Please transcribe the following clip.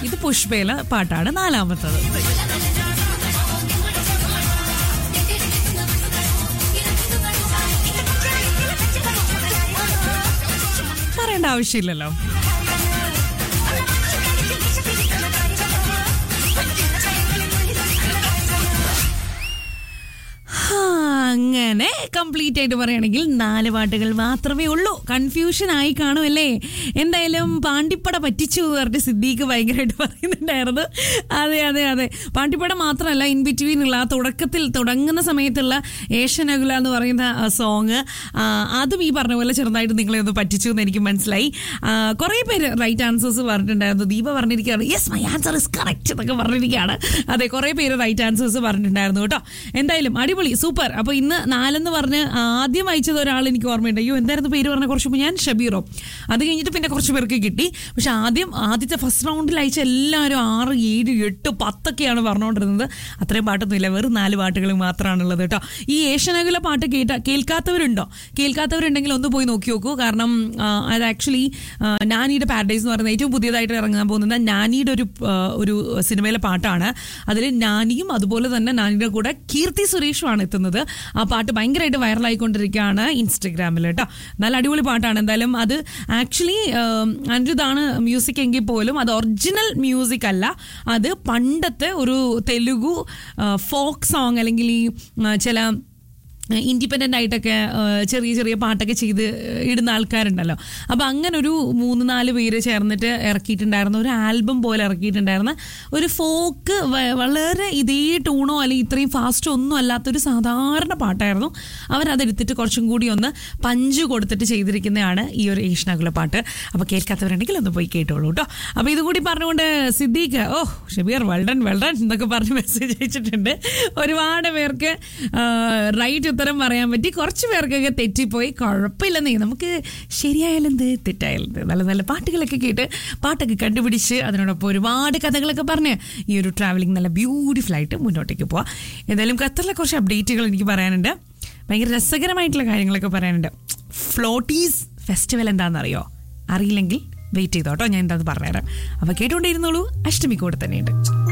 ഇത് പുഷ്പയിലെ പാട്ടാണ് നാലാമത്തത് പറയേണ്ട ആവശ്യമില്ലല്ലോ ഹാ, അങ്ങനെ കംപ്ലീറ്റ് ആയിട്ട് പറയുകയാണെങ്കിൽ നാല് പാട്ടുകൾ മാത്രമേ ഉള്ളൂ കൺഫ്യൂഷൻ ആയി കാണുമല്ലേ എന്തായാലും പാണ്ടിപ്പട പറ്റിച്ചു പറഞ്ഞിട്ട് സിദ്ദീഖ് ഭയങ്കരമായിട്ട് പറയുന്നുണ്ടായിരുന്നു അതെ അതെ അതെ പാണ്ടിപ്പട മാത്രമല്ല ഇൻ ബിറ്റ്വീൻ ഉള്ള ആ തുടക്കത്തിൽ തുടങ്ങുന്ന സമയത്തുള്ള ഏഷ്യനകുല എന്ന് പറയുന്ന സോങ് അതും ഈ പറഞ്ഞ പോലെ ചെറുതായിട്ട് നിങ്ങളെ ഒന്ന് പറ്റിച്ചു എന്ന് എനിക്ക് മനസ്സിലായി കുറേ പേര് റൈറ്റ് ആൻസേഴ്സ് പറഞ്ഞിട്ടുണ്ടായിരുന്നു ദീപ പറഞ്ഞിരിക്കുകയാണ് yes my answer is correct എന്നൊക്കെ പറഞ്ഞിരിക്കുകയാണ് അതെ കുറേ പേര് റൈറ്റ് ആൻസേഴ്സ് പറഞ്ഞിട്ടുണ്ടായിരുന്നു കേട്ടോ എന്തായാലും അടിപൊളി സൂപ്പർ അപ്പോൾ ഇന്ന് നാലെന്ന് പറഞ്ഞ് ആദ്യം അയച്ചത് ഒരാൾ എനിക്ക് ഓർമ്മയുണ്ട് അയ്യോ എന്തായിരുന്നു പേര് പറഞ്ഞ കുറച്ച് മുമ്പ് ഞാൻ ഷബീറോ അത് കഴിഞ്ഞിട്ട് പിന്നെ കുറച്ച് പേർക്ക് കിട്ടി പക്ഷെ ആദ്യം ആദ്യത്തെ ഫസ്റ്റ് റൗണ്ടിൽ അയച്ച എല്ലാവരും ആറ് ഏഴ് എട്ട് പത്തൊക്കെയാണ് പറഞ്ഞുകൊണ്ടിരുന്നത് അത്രയും പാട്ടൊന്നുമില്ല വെറും നാല് പാട്ടുകൾ മാത്രമാണുള്ളത് കേട്ടോ ഈ ഏഷ്യനകുല പാട്ട് കേട്ട കേൾക്കാത്തവരുണ്ടോ കേൾക്കാത്തവരുണ്ടെങ്കിൽ ഒന്ന് പോയി നോക്കി നോക്കൂ കാരണം ആ, അത് ആക്ച്വലി നാനിയുടെ പാരഡൈസ് എന്ന് പറയുന്നത് ഏറ്റവും പുതിയതായിട്ട് ഇറങ്ങാൻ പോകുന്നത് നാനിയുടെ ഒരു ആ, ഒരു സിനിമയിലെ പാട്ടാണ് അതിൽ നാനിയും അതുപോലെ തന്നെ നാനിയുടെ കൂടെ കീർത്തി സുരേഷുമാണ് എത്തുന്നത് ആ പാട്ട് ഭയങ്കരമായിട്ട് വൈറലായിക്കൊണ്ടിരിക്കുകയാണ് ഇൻസ്റ്റഗ്രാമിൽ കേട്ടോ നല്ല അടിപൊളി പാട്ടാണ് എന്തായാലും അത് ആക്ച്വലി അനിരുദ്ധാണ് മ്യൂസിക് എങ്കിൽ പോലും അത് ഒറിജിനൽ മ്യൂസിക് അല്ല അത് പണ്ടത്തെ ഒരു തെലുഗു ഫോക്ക് സോങ് അല്ലെങ്കിൽ ഈ ആ, ചില ഇൻഡിപെൻഡൻ്റ് ആയിട്ടൊക്കെ ആ, ചെറിയ ചെറിയ പാട്ടൊക്കെ ചെയ്ത് ഇടുന്ന ആൾക്കാരുണ്ടല്ലോ അപ്പോൾ അങ്ങനെ ഒരു മൂന്ന് നാല് പേര് ചേർന്നിട്ട് ഇറക്കിയിട്ടുണ്ടായിരുന്ന ഒരു ആൽബം പോലെ ഇറക്കിയിട്ടുണ്ടായിരുന്ന ഒരു ഫോക്ക് വളരെ ഇതേ ടൂണോ അല്ലെങ്കിൽ ഇത്രയും ഫാസ്റ്റോ ഒന്നും അല്ലാത്തൊരു സാധാരണ പാട്ടായിരുന്നു അവരതെടുത്തിട്ട് കുറച്ചും കൂടി ഒന്ന് പഞ്ച് കൊടുത്തിട്ട് ചെയ്തിരിക്കുന്നതാണ് ഈ ഒരു ഏഷ്യനകുല പാട്ട് അപ്പോൾ കേൾക്കാത്തവരുണ്ടെങ്കിൽ ഒന്ന് പോയി കേട്ടോളൂ കേട്ടോ അപ്പോൾ ഇതുകൂടി പറഞ്ഞുകൊണ്ട് സിദ്ദീഖ് ഓ ഷബീർ വെൽഡൻ വെൽഡൻ എന്നൊക്കെ പറഞ്ഞ് മെസ്സേജ് അയച്ചിട്ടുണ്ട് ഒരുപാട് പേർക്ക് റൈറ്റ് ഉത്തരം പറയാൻ പറ്റി കുറച്ച് പേർക്കൊക്കെ തെറ്റിപ്പോയി കുഴപ്പമില്ലെന്നേ നമുക്ക് ശരിയായാലെന്ത് തെറ്റായാലെന്ത് നല്ല നല്ല പാട്ടുകളൊക്കെ കേട്ട് പാട്ടൊക്കെ കണ്ടുപിടിച്ച് അതിനോടൊപ്പം ഒരുപാട് കഥകളൊക്കെ പറഞ്ഞ് ഈ ഒരു ട്രാവലിംഗ് നല്ല ബ്യൂട്ടിഫുൾ ആയിട്ട് മുന്നോട്ടേക്ക് പോവാം എന്തായാലും ഖത്തറിലെ കുറച്ച് അപ്ഡേറ്റുകൾ എനിക്ക് പറയാനുണ്ട് ഭയങ്കര രസകരമായിട്ടുള്ള കാര്യങ്ങളൊക്കെ പറയാനുണ്ട് ഫ്ലോട്ടീസ് ഫെസ്റ്റിവൽ എന്താണെന്നറിയോ അറിയില്ലെങ്കിൽ വെയിറ്റ് ചെയ്തോട്ടോ ഞാൻ എന്താന്ന് പറഞ്ഞുതരാം അപ്പോൾ കേട്ടുകൊണ്ടിരുന്നോളൂ അഷ്ടമി കൂടെ തന്നെയുണ്ട്